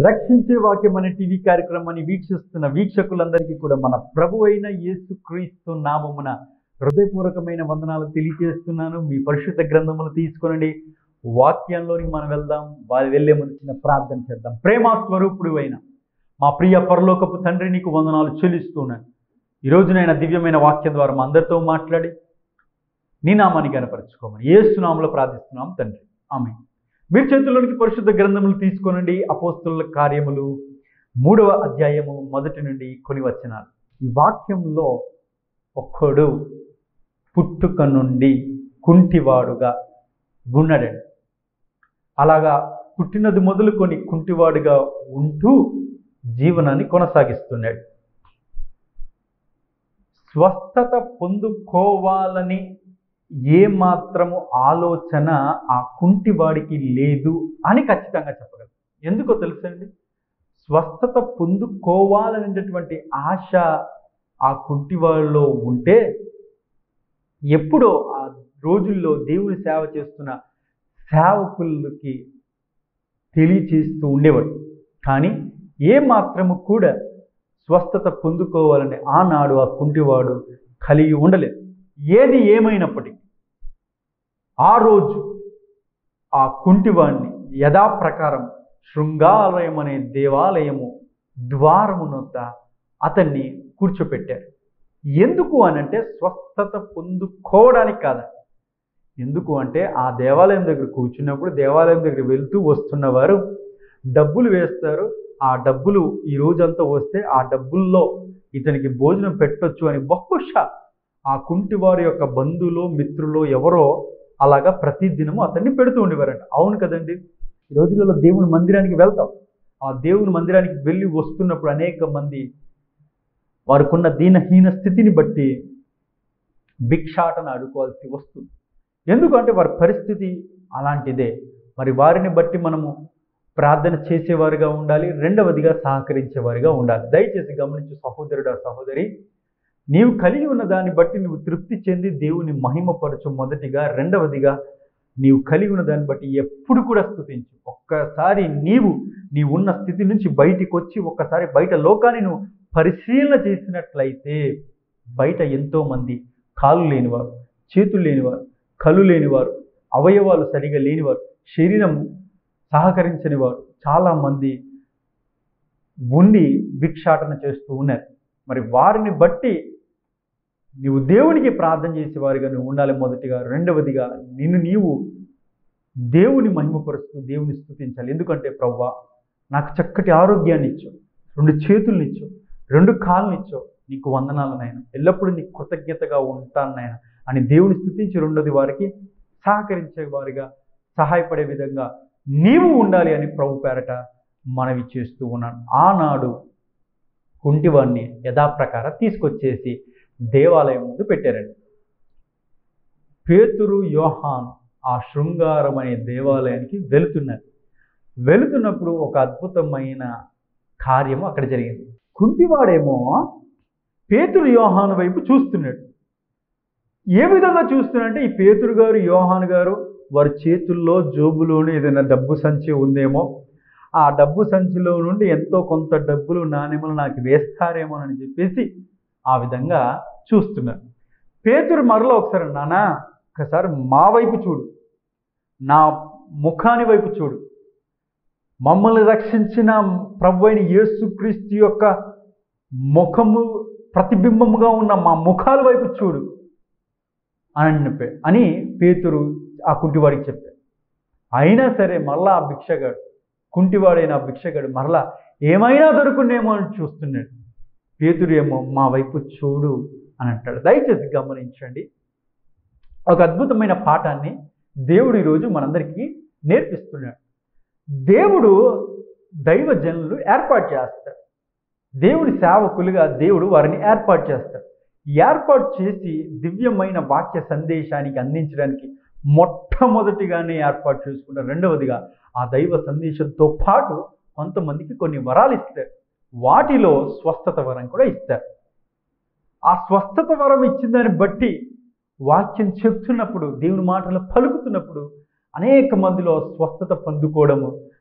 రక్షించే వాక్యం అనే టీవీ కార్యక్రమాన్ని వీక్షిస్తున్న వీక్షకులందరికీ కూడా మన ప్రభు అయిన యేసు క్రీస్తు నామమున హృదయపూర్వకమైన వందనాలు తెలియజేస్తున్నాను మీ పరిశుద్ధ గ్రంథములు తీసుకొనండి వాక్యంలోనికి మనం వెళ్దాం వారి వెళ్ళే ముందు చిన్న ప్రార్థన చేద్దాం ప్రేమ స్వరూపుడు అయిన మా ప్రియ పరలోకపు తండ్రి నీకు వందనాలు చెల్లిస్తున్నాను ఈ రోజునైనా దివ్యమైన వాక్యం ద్వారా మా అందరితో మాట్లాడి నీ నామాన్ని కనపరచుకోమని ఏసునామంలో ప్రార్థిస్తున్నాం తండ్రి ఆమె మీరు చేతుల్లోనికి పరిశుద్ధ గ్రంథములు తీసుకొనండి అపోస్తుల కార్యములు మూడవ అధ్యాయము మొదటి నుండి కొన్ని వచనాలు ఈ వాక్యంలో ఒక్కడు పుట్టుక నుండి కుంటివాడుగా ఉన్నాడండి అలాగా పుట్టినది మొదలుకొని కుంటివాడుగా ఉంటూ జీవనాన్ని కొనసాగిస్తున్నాడు స్వస్థత పొందుకోవాలని ఏ మాత్రము ఆలోచన ఆ కుంటివాడికి లేదు అని ఖచ్చితంగా చెప్పగలం ఎందుకో తెలుసండి స్వస్థత పొందుకోవాలనేటటువంటి ఆశ ఆ కుంటివాడిలో ఉంటే ఎప్పుడో ఆ రోజుల్లో దేవుని సేవ చేస్తున్న సేవకులకి తెలియచేస్తూ ఉండేవాడు కానీ ఏ మాత్రము కూడా స్వస్థత పొందుకోవాలని ఆనాడు ఆ కుంటివాడు కలిగి ఉండలేదు ఏది ఏమైనప్పటికీ ఆ రోజు ఆ కుంటివాణ్ణి యథాప్రకారం శృంగాలయం అనే దేవాలయము ద్వారమునొద్ద అతన్ని కూర్చోపెట్టారు ఎందుకు అనంటే స్వస్థత పొందుకోవడానికి కాదు ఎందుకు అంటే ఆ దేవాలయం దగ్గర కూర్చున్నప్పుడు దేవాలయం దగ్గర వెళ్తూ వస్తున్నవారు డబ్బులు వేస్తారు ఆ డబ్బులు ఈ రోజంతా వస్తే ఆ డబ్బుల్లో ఇతనికి భోజనం పెట్టొచ్చు అని బహుశా ఆ కుంటివారి యొక్క బంధువులు మిత్రులు ఎవరో అలాగా ప్రతిదినము అతన్ని పెడుతూ ఉండేవారంట అవును కదండి ఈ రోజులలో దేవుని మందిరానికి వెళ్తాం ఆ దేవుని మందిరానికి వెళ్ళి వస్తున్నప్పుడు అనేక మంది వారికున్న దీనహీన స్థితిని బట్టి భిక్షాటన అడుకోవాల్సి వస్తుంది ఎందుకంటే వారి పరిస్థితి అలాంటిదే మరి వారిని బట్టి మనము ప్రార్థన చేసేవారుగా ఉండాలి రెండవదిగా సహకరించేవారుగా ఉండాలి దయచేసి గమనించు సహోదరుడు సహోదరి నీవు కలిగి ఉన్న దాన్ని బట్టి నువ్వు తృప్తి చెంది దేవుని మహిమపరచు మొదటిగా రెండవదిగా నీవు కలిగి ఉన్న దాన్ని బట్టి ఎప్పుడు కూడా స్థుతించు ఒక్కసారి నీవు నీ ఉన్న స్థితి నుంచి బయటికి వచ్చి ఒక్కసారి బయట లోకాన్ని నువ్వు పరిశీలన చేసినట్లయితే బయట ఎంతోమంది కాళ్ళు లేనివారు చేతులు లేనివారు కళ్ళు లేనివారు అవయవాలు సరిగా లేనివారు శరీరం సహకరించని వారు చాలామంది ఉండి భిక్షాటన చేస్తూ ఉన్నారు మరి వారిని బట్టి నీవు దేవునికి ప్రార్థన చేసేవారిగా నువ్వు ఉండాలి మొదటిగా రెండవదిగా నిన్ను నీవు దేవుని మహిమపరుస్తూ దేవుని స్థుతించాలి ఎందుకంటే ప్రవ్వా నాకు చక్కటి ఆరోగ్యాన్ని ఇచ్చు రెండు చేతుల్ని ఇచ్చు రెండు కాళ్ళని ఇచ్చు నీకు వందనాలు నాయన ఎల్లప్పుడూ నీకు కృతజ్ఞతగా ఉంటాను నాయన అని దేవుని స్థుతించి రెండోది వారికి సహకరించే వారిగా సహాయపడే విధంగా నీవు ఉండాలి అని ప్రభు పేరట మనవి చేస్తూ ఉన్నాను ఆనాడు కుంటివాడిని యథాప్రకారం తీసుకొచ్చేసి దేవాలయం ముందు పెట్టారండి పేతురు యోహాన్ ఆ శృంగారం అనే దేవాలయానికి వెళుతున్నారు వెళుతున్నప్పుడు ఒక అద్భుతమైన కార్యము అక్కడ జరిగింది కుంటివాడేమో పేతురు యోహాను వైపు చూస్తున్నాడు ఏ విధంగా చూస్తున్నాడంటే ఈ పేతురు గారు యోహాన్ గారు వారి చేతుల్లో జోబులోనే ఏదైనా డబ్బు సంచి ఉందేమో ఆ డబ్బు సంచిలో నుండి ఎంతో కొంత డబ్బులు నాణ్యములు నాకు వేస్తారేమోనని చెప్పేసి ఆ విధంగా చూస్తున్నారు పేతురు మరలో ఒకసారి నానా ఒకసారి మా వైపు చూడు నా ముఖాని వైపు చూడు మమ్మల్ని రక్షించిన ప్రభు అయిన యేసుక్రీస్తు యొక్క ముఖము ప్రతిబింబముగా ఉన్న మా ముఖాల వైపు చూడు అని చెప్పే అని పేతురు ఆ కుంటివాడికి చెప్పాడు అయినా సరే మరలా ఆ భిక్షగాడు కుంటివాడైన ఆ భిక్షగాడు మరలా ఏమైనా దొరుకునేమో అని చూస్తున్నాడు పేతురు ఏమో మా వైపు చూడు అని అంటాడు దయచేసి గమనించండి ఒక అద్భుతమైన పాఠాన్ని దేవుడు ఈరోజు మనందరికీ నేర్పిస్తున్నాడు దేవుడు దైవ జనులు ఏర్పాటు చేస్తాడు దేవుడి సేవకులుగా దేవుడు వారిని ఏర్పాటు చేస్తాడు ఏర్పాటు చేసి దివ్యమైన వాక్య సందేశానికి అందించడానికి మొట్టమొదటిగానే ఏర్పాటు చేసుకున్న రెండవదిగా ఆ దైవ సందేశంతో పాటు కొంతమందికి కొన్ని వరాలు ఇస్తారు వాటిలో స్వస్థత వరం కూడా ఇస్తారు ఆ స్వస్థత వరం ఇచ్చిన దాన్ని బట్టి వాక్యం చెప్తున్నప్పుడు దేవుని మాటలు పలుకుతున్నప్పుడు అనేక మందిలో స్వస్థత పొందుకోవడము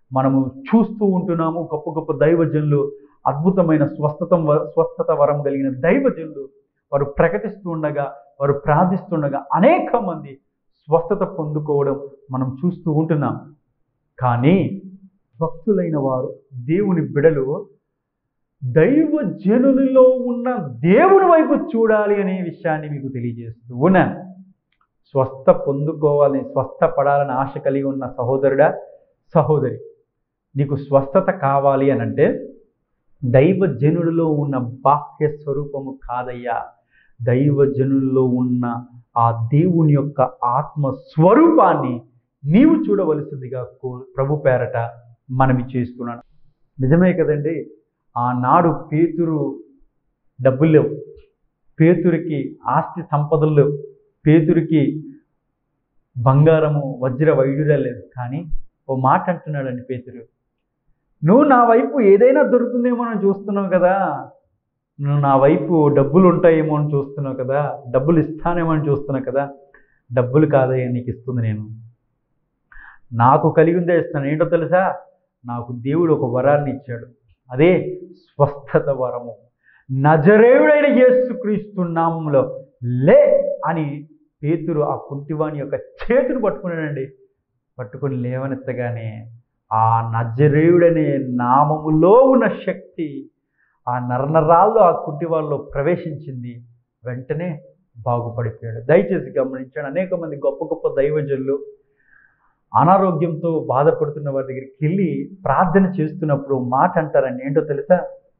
మనము చూస్తూ ఉంటున్నాము గొప్ప గొప్ప దైవజనులు అద్భుతమైన స్వస్థత స్వస్థత వరం కలిగిన దైవజనులు వారు ప్రకటిస్తూ ఉండగా వారు ప్రార్థిస్తుండగా అనేక మంది స్వస్థత పొందుకోవడం మనం చూస్తూ ఉంటున్నాం కానీ భక్తులైన వారు దేవుని బిడలు దైవ జనులలో ఉన్న దేవుని వైపు చూడాలి అనే విషయాన్ని మీకు తెలియజేస్తూ ఉన్నాను స్వస్థ పొందుకోవాలని స్వస్థపడాలని ఆశ కలిగి ఉన్న సహోదరుడా సహోదరి నీకు స్వస్థత కావాలి అని అంటే దైవ జనులలో ఉన్న బాహ్య స్వరూపము కాదయ్యా దైవ జనుల్లో ఉన్న ఆ దేవుని యొక్క ఆత్మ స్వరూపాన్ని నీవు చూడవలసిందిగా కో ప్రభు పేరట మనవి చేస్తున్నాను నిజమే కదండి ఆనాడు పేతురు డబ్బులు లేవు పేతురికి ఆస్తి సంపదలు లేవు పేతురికి బంగారము వజ్ర వైడురా లేదు కానీ ఓ మాట అంటున్నాడండి పేతురు నువ్వు నా వైపు ఏదైనా దొరుకుతుందేమో అని చూస్తున్నావు కదా నువ్వు నా వైపు డబ్బులు ఉంటాయేమో అని చూస్తున్నావు కదా డబ్బులు ఇస్తానేమో అని చూస్తున్నావు కదా డబ్బులు కాదయ్యా నీకు ఇస్తుంది నేను నాకు కలిగి ఉందే ఇస్తాను ఏంటో తెలుసా నాకు దేవుడు ఒక వరాన్ని ఇచ్చాడు అదే స్వస్థత వరము నజరేయుడైన యేసుక్రీస్తు నామంలో లే అని పేతురు ఆ కుంటివాని యొక్క చేతును పట్టుకున్నాడండి పట్టుకొని లేవనెత్తగానే ఆ నజరేయుడనే నామములో ఉన్న శక్తి ఆ నరనరాల్లో ఆ కుంటివాళ్ళలో ప్రవేశించింది వెంటనే బాగుపడిపోయాడు దయచేసి గమనించాడు అనేక మంది గొప్ప గొప్ప దైవజనులు అనారోగ్యంతో బాధపడుతున్న వారి దగ్గరికి వెళ్ళి ప్రార్థన చేస్తున్నప్పుడు మాట అంటారండి ఏంటో తెలుసా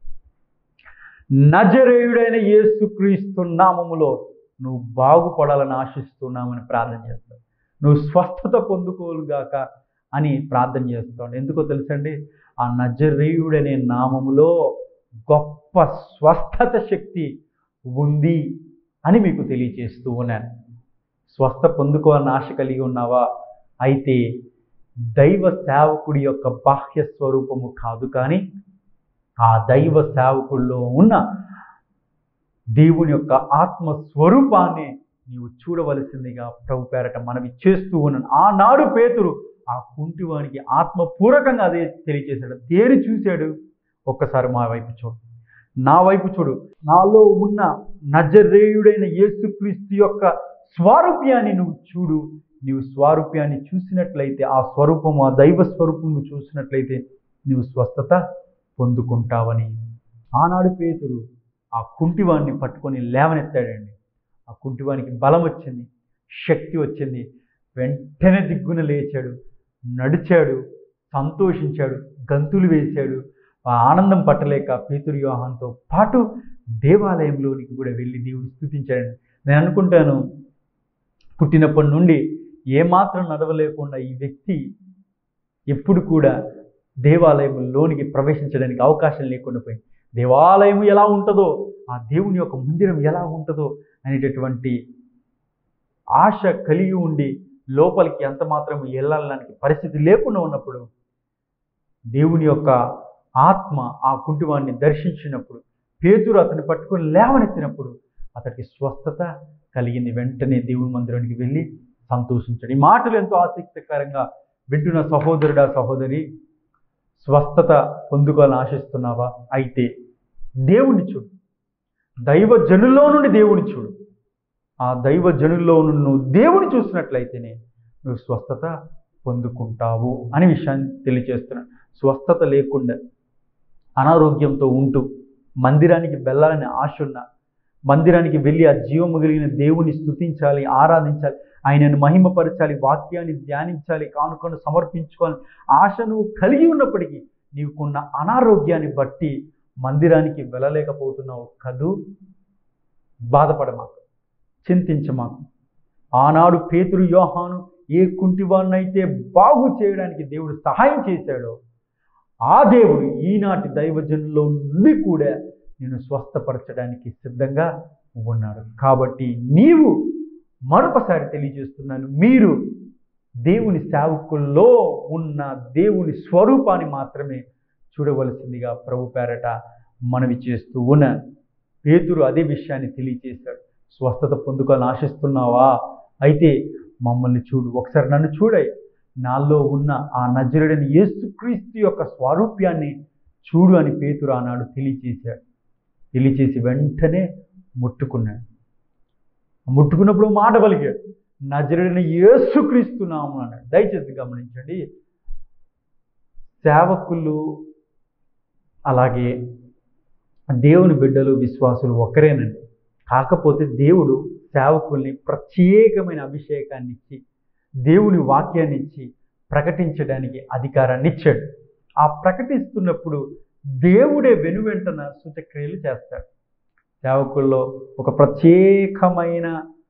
నజరేయుడైన యేసుక్రీస్తు నామములో నువ్వు బాగుపడాలని ఆశిస్తున్నామని ప్రార్థన చేస్తావు నువ్వు స్వస్థత పొందుకోలుగాక అని ప్రార్థన చేస్తాడు ఎందుకో తెలుసండి ఆ నజరేయుడనే నామములో గొప్ప స్వస్థత శక్తి ఉంది అని మీకు తెలియచేస్తూ ఉన్నాను స్వస్థ పొందుకోవాలని ఆశ కలిగి ఉన్నావా అయితే దైవ సేవకుడి యొక్క బాహ్య స్వరూపము కాదు కానీ ఆ దైవ సేవకుల్లో ఉన్న దేవుని యొక్క ఆత్మ స్వరూపాన్ని నీవు చూడవలసిందిగా ప్రభు పేరట మనవి చేస్తూ ఉన్నాను ఆనాడు పేతురు ఆ కుంటివానికి ఆత్మపూర్వకంగా అదే తెలియచేశాడు దేని చూశాడు ఒక్కసారి మా వైపు చూడు నా వైపు చూడు నాలో ఉన్న నజరేయుడైన యేసుక్రీస్తు యొక్క స్వారూప్యాన్ని నువ్వు చూడు నీవు స్వారూప్యాన్ని చూసినట్లయితే ఆ స్వరూపము ఆ దైవ స్వరూపము చూసినట్లయితే నీవు స్వస్థత పొందుకుంటావని ఆనాడు పేతురు ఆ కుంటివాణ్ణి పట్టుకొని లేవనెత్తాడండి ఆ కుంటివానికి బలం వచ్చింది శక్తి వచ్చింది వెంటనే దిగ్గున లేచాడు నడిచాడు సంతోషించాడు గంతులు వేశాడు ఆ ఆనందం పట్టలేక పేతురు యోహాన్తో పాటు దేవాలయంలోనికి కూడా వెళ్ళి దేవుని స్థుతించాడు నేను అనుకుంటాను పుట్టినప్పటి నుండి ఏమాత్రం నడవలేకుండా ఈ వ్యక్తి ఎప్పుడు కూడా దేవాలయంలోనికి ప్రవేశించడానికి అవకాశం లేకుండా పోయింది దేవాలయం ఎలా ఉంటుందో ఆ దేవుని యొక్క మందిరం ఎలా ఉంటుందో అనేటటువంటి ఆశ కలిగి ఉండి లోపలికి ఎంత మాత్రం వెళ్ళాలడానికి పరిస్థితి లేకుండా ఉన్నప్పుడు దేవుని యొక్క ఆత్మ ఆ కుంటివాణ్ణి దర్శించినప్పుడు పేతురు అతన్ని పట్టుకొని లేవనెత్తినప్పుడు అతనికి స్వస్థత కలిగింది వెంటనే దేవుని మందిరానికి వెళ్ళి సంతోషించాడు ఈ మాటలు ఎంతో ఆసక్తికరంగా వింటున్న సహోదరుడా సహోదరి స్వస్థత పొందుకోవాలని ఆశిస్తున్నావా అయితే దేవుణ్ణి చూడు దైవ జనుల్లో నుండి దేవుని చూడు ఆ దైవ జనుల్లో నుండి నువ్వు దేవుని చూసినట్లయితేనే నువ్వు స్వస్థత పొందుకుంటావు అనే విషయాన్ని తెలియజేస్తున్నాను స్వస్థత లేకుండా అనారోగ్యంతో ఉంటూ మందిరానికి వెళ్ళాలని ఆశ ఉన్న మందిరానికి వెళ్ళి ఆ జీవము కలిగిన దేవుని స్తుతించాలి ఆరాధించాలి ఆయనను మహిమపరచాలి వాక్యాన్ని ధ్యానించాలి కానుకను సమర్పించుకోవాలి ఆశ నువ్వు కలిగి ఉన్నప్పటికీ నీకున్న అనారోగ్యాన్ని బట్టి మందిరానికి వెళ్ళలేకపోతున్నావు కదూ బాధపడమాకు చింతించమాకు ఆనాడు పేతురు యోహాను ఏ కుంటివాన్నైతే బాగు చేయడానికి దేవుడు సహాయం చేశాడో ఆ దేవుడు ఈనాటి దైవజనుల్లో నుండి కూడా నేను స్వస్థపరచడానికి సిద్ధంగా ఉన్నాడు కాబట్టి నీవు మరొకసారి తెలియజేస్తున్నాను మీరు దేవుని సేవకుల్లో ఉన్న దేవుని స్వరూపాన్ని మాత్రమే చూడవలసిందిగా ప్రభు పేరట మనవి చేస్తూ ఉన్నాను పేతురు అదే విషయాన్ని తెలియచేశాడు స్వస్థత పొందుకోవాలని ఆశిస్తున్నావా అయితే మమ్మల్ని చూడు ఒకసారి నన్ను చూడయ్య నాలో ఉన్న ఆ నజరుడని యేసుక్రీస్తు యొక్క స్వారూప్యాన్ని చూడు అని పేతురు ఆనాడు తెలియచేశాడు తెలియచేసి వెంటనే ముట్టుకున్నాడు ముట్టుకున్నప్పుడు మాట పలికాడు నజరుడని యేసుక్రీస్తు నామం అన్నాడు దయచేసి గమనించండి సేవకులు అలాగే దేవుని బిడ్డలు విశ్వాసులు ఒకరేనండి కాకపోతే దేవుడు సేవకుల్ని ప్రత్యేకమైన అభిషేకాన్ని ఇచ్చి దేవుని వాక్యాన్ని ఇచ్చి ప్రకటించడానికి అధికారాన్ని ఇచ్చాడు ఆ ప్రకటిస్తున్నప్పుడు దేవుడే వెనువెంటన సూచక్రియలు చేస్తాడు సేవకుల్లో ఒక ప్రత్యేకమైన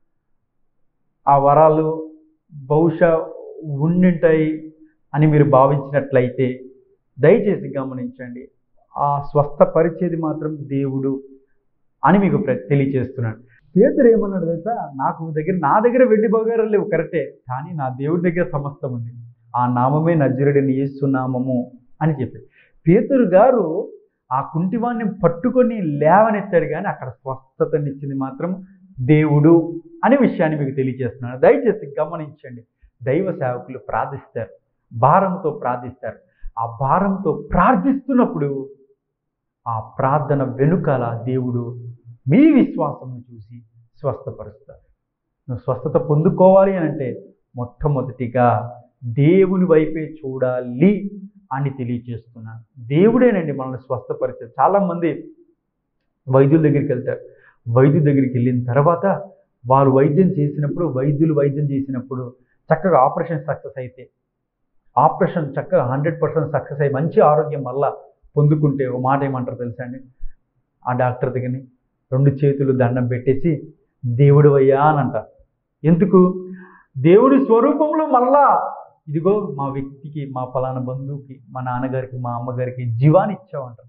ఆ వరాలు బహుశా ఉండింటాయి అని మీరు భావించినట్లయితే దయచేసి గమనించండి ఆ స్వస్థపరిచేది మాత్రం దేవుడు అని మీకు ప్ర- తెలియచేస్తున్నాడు పేదరు ఏమన్నాడు తెలుసా నాకు దగ్గర నా దగ్గర వెండి బంగారం లేవు కరెక్టే కానీ నా దేవుడి దగ్గర సమస్తం ఉంది ఆ నామమే నజరుడిని నామము అని చెప్పాడు పేతురు గారు ఆ కుంటివాణ్ణి పట్టుకొని లేవనెత్తాడు కానీ అక్కడ స్వస్థతనిచ్చింది మాత్రం దేవుడు అనే విషయాన్ని మీకు తెలియజేస్తున్నాను దయచేసి గమనించండి దైవ సేవకులు ప్రార్థిస్తారు భారంతో ప్రార్థిస్తారు ఆ భారంతో ప్రార్థిస్తున్నప్పుడు ఆ ప్రార్థన వెనుకాల దేవుడు మీ విశ్వాసమును చూసి స్వస్థపరుస్తారు నువ్వు స్వస్థత పొందుకోవాలి అని అంటే మొట్టమొదటిగా దేవుని వైపే చూడాలి అని తెలియజేస్తున్నాను దేవుడేనండి మనల్ని స్వస్థపరిచారు చాలామంది వైద్యుల దగ్గరికి వెళ్తారు వైద్యుల దగ్గరికి వెళ్ళిన తర్వాత వారు వైద్యం చేసినప్పుడు వైద్యులు వైద్యం చేసినప్పుడు చక్కగా ఆపరేషన్ సక్సెస్ అయితే ఆపరేషన్ చక్కగా హండ్రెడ్ పర్సెంట్ సక్సెస్ అయ్యి మంచి ఆరోగ్యం మళ్ళా పొందుకుంటే ఒక మాట ఏమంటారు తెలుసా అండి ఆ డాక్టర్ దగ్గరని రెండు చేతులు దండం పెట్టేసి దేవుడు అయ్యా అని అంటారు ఎందుకు దేవుడి స్వరూపంలో మళ్ళా ఇదిగో మా వ్యక్తికి మా ఫలానా బంధువుకి మా నాన్నగారికి మా అమ్మగారికి జీవాన్ని ఇచ్చామంటారు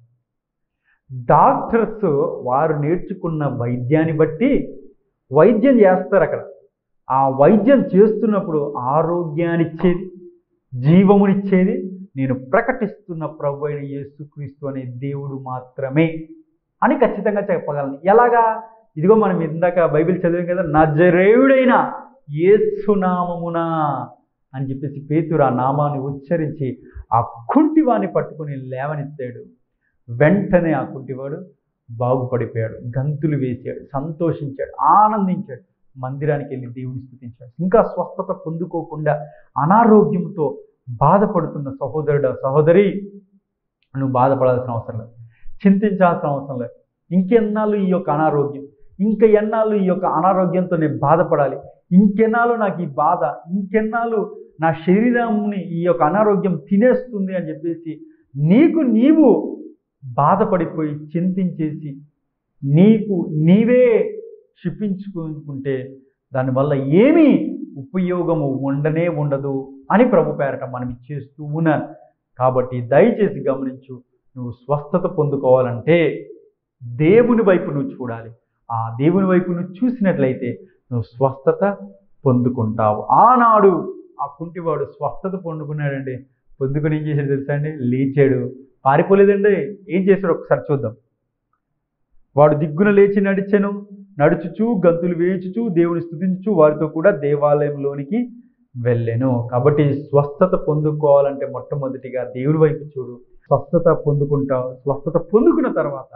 డాక్టర్స్ వారు నేర్చుకున్న వైద్యాన్ని బట్టి వైద్యం చేస్తారు అక్కడ ఆ వైద్యం చేస్తున్నప్పుడు ఆరోగ్యాన్నిచ్చేది జీవమునిచ్చేది నేను ప్రకటిస్తున్న ప్రభు అయిన యేసుక్రీస్తు అనే దేవుడు మాత్రమే అని ఖచ్చితంగా చెప్పగలను ఎలాగా ఇదిగో మనం ఇందాక బైబిల్ చదివాం కదా నజరేయుడైన యేసునామమున అని చెప్పేసి పేతురు ఆ నామాన్ని ఉచ్చరించి ఆ కుంటివాణ్ణి పట్టుకుని లేవనెత్తాడు వెంటనే ఆ కుంటివాడు బాగుపడిపోయాడు గంతులు వేశాడు సంతోషించాడు ఆనందించాడు మందిరానికి వెళ్ళి దేవుని స్థుతించాడు ఇంకా స్వస్థత పొందుకోకుండా అనారోగ్యంతో బాధపడుతున్న సహోదరుడు సహోదరి నువ్వు బాధపడాల్సిన అవసరం లేదు చింతించాల్సిన అవసరం లేదు ఇంకెన్నాళ్ళు ఈ యొక్క అనారోగ్యం ఇంకా ఎన్నాళ్ళు ఈ యొక్క అనారోగ్యంతో నేను బాధపడాలి ఇంకెన్నాళ్ళు నాకు ఈ బాధ ఇంకెన్నాళ్ళు నా శరీరంని ఈ యొక్క అనారోగ్యం తినేస్తుంది అని చెప్పేసి నీకు నీవు బాధపడిపోయి చింతించేసి నీకు నీవే క్షిపించుకుంటే దానివల్ల ఏమీ ఉపయోగము ఉండనే ఉండదు అని ప్రభు పేరట మనం ఇచ్చేస్తూ ఉన్నాను కాబట్టి దయచేసి గమనించు నువ్వు స్వస్థత పొందుకోవాలంటే దేవుని వైపు నువ్వు చూడాలి ఆ దేవుని వైపు నువ్వు చూసినట్లయితే నువ్వు స్వస్థత పొందుకుంటావు ఆనాడు ఆ కుంటివాడు స్వస్థత పొందుకున్నాడండి పొందుకుని ఏం చేశాడు తెలుసా అండి లేచాడు పారిపోలేదండి ఏం చేశాడు ఒకసారి చూద్దాం వాడు దిగ్గున లేచి నడిచెను నడుచుచు గంతులు వేయించుచు దేవుని స్థుతించు వారితో కూడా దేవాలయంలోనికి వెళ్ళెను కాబట్టి స్వస్థత పొందుకోవాలంటే మొట్టమొదటిగా దేవుని వైపు చూడు స్వస్థత పొందుకుంటావు స్వస్థత పొందుకున్న తర్వాత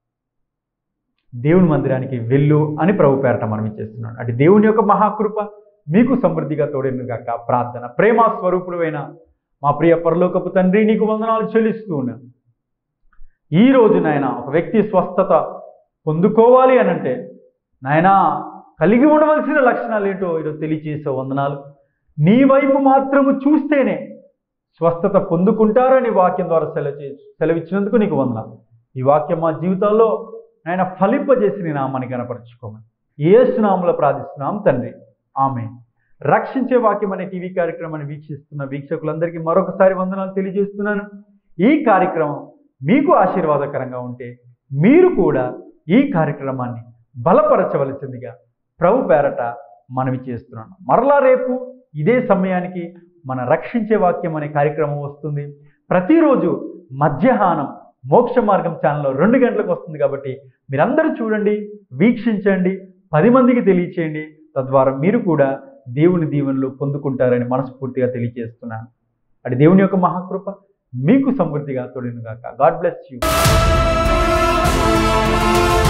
దేవుని మందిరానికి వెళ్ళు అని ప్రభు పేరట మనం ఇచ్చేస్తున్నాడు అంటే దేవుని యొక్క మహాకృప మీకు సమృద్ధిగా తోడేను గాక ప్రార్థన ప్రేమ స్వరూపుడువైన మా ప్రియ పరలోకపు తండ్రి నీకు వందనాలు చెల్లిస్తూ ఉన్నాను ఈ రోజు నాయన ఒక వ్యక్తి స్వస్థత పొందుకోవాలి అని అంటే నాయనా కలిగి ఉండవలసిన లక్షణాలు ఏంటో ఈరోజు తెలియచేసే వందనాలు నీ వైపు మాత్రము చూస్తేనే స్వస్థత పొందుకుంటారని వాక్యం ద్వారా సెలవు సెలవిచ్చినందుకు నీకు వందనాలు ఈ వాక్యం మా జీవితాల్లో ఆయన ఫలింపజేసి నీ నామాన్ని కనపరచుకోమని ఏసునామలో ప్రార్థిస్తున్నాం తండ్రి ఆమె రక్షించే వాక్యం అనే టీవీ కార్యక్రమాన్ని వీక్షిస్తున్న వీక్షకులందరికీ మరొకసారి వందనాలు తెలియజేస్తున్నాను ఈ కార్యక్రమం మీకు ఆశీర్వాదకరంగా ఉంటే మీరు కూడా ఈ కార్యక్రమాన్ని బలపరచవలసిందిగా ప్రభు పేరట మనవి చేస్తున్నాను మరలా రేపు ఇదే సమయానికి మన రక్షించే వాక్యం అనే కార్యక్రమం వస్తుంది ప్రతిరోజు మధ్యాహ్నం మోక్ష మార్గం ఛానల్లో రెండు గంటలకు వస్తుంది కాబట్టి మీరందరూ చూడండి వీక్షించండి పది మందికి తెలియచేయండి తద్వారా మీరు కూడా దేవుని దీవెనలు పొందుకుంటారని మనస్ఫూర్తిగా తెలియజేస్తున్నాను అటు దేవుని యొక్క మహాకృప మీకు సమృద్ధిగా తోడినుగాక గాడ్ బ్లెస్ యూ